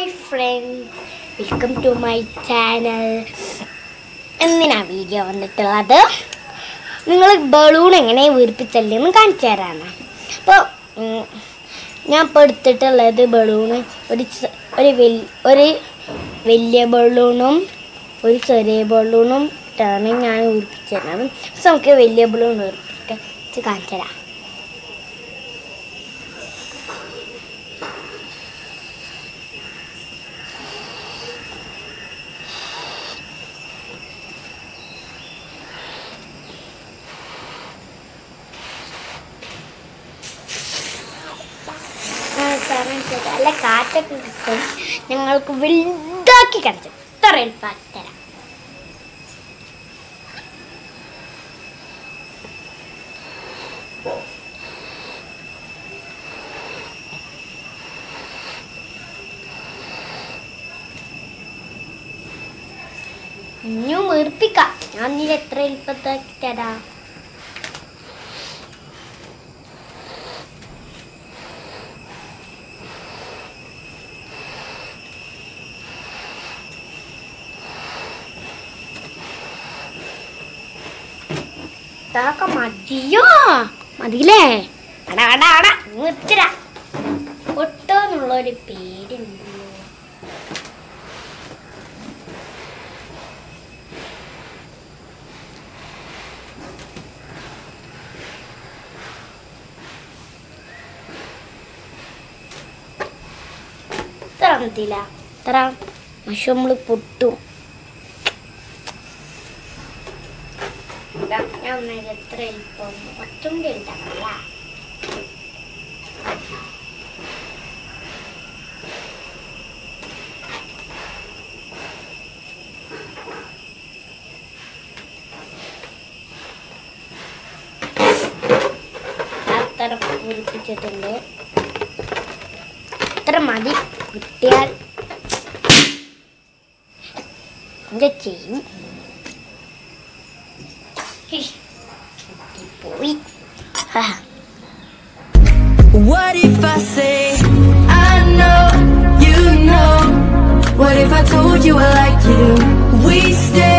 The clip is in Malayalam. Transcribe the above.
Hi friends welcome to my channel എന്തിനാ വീഡിയോ വന്നിട്ടുള്ളത് നിങ്ങൾ ബലൂൺ എങ്ങനെ വീർപ്പിച്ചല്ലെന്ന് കാണിച്ചു തരാണ് അപ്പോൾ ഞാൻ ഇപ്പോൾ എടുത്തിട്ടുള്ളത് ബലൂണ് ഒരു ചെ- ഒരു വൽ ഒരു വലിയ ബലൂണും ഒരു ചെറിയ ബലൂണും ഇട്ടാണ് ഞാൻ വീർപ്പിച്ചത് അപ്പോൾ നമുക്ക് വലിയ ബലൂൺ വീർപ്പിച്ച് കാണിച്ചു തരാം ആ, സാറേ, ശരി. നല്ല കാറ്റൊക്കെ കിട്ടും ഞങ്ങൾക്ക് വലുതാക്കി കാണിച്ചു ഇത്ര എളുപ്പമാക്കി തരാം ഇനിയും വീർപ്പിക്കാം ഞാൻ നീ എത്ര എളുപ്പത്താക്കി തരാം ഇതൊക്കെ മതിയോ മതിയില്ലേ അട അട അട നിർത്തിര ഒട്ടോന്നുള്ളൊരു പേരുണ്ടല്ലോ ഇത്ര മതിയില്ല ഇത്ര മഷു നമ്മള് പൊട്ടും ഇതാ, ഞാൻ ഒന്നര എത്ര എളുപ്പം ഒറ്റും ഉണ്ടാവില്ല അത്ര പൂരിപ്പിച്ചിട്ടുണ്ട് ഇത്ര മതി കിട്ടിയാൽ എന്താ ചെയ്യും ഹിഷ്, പോയി ഹാ What if I say I know you know? What if I told you I like you? We stay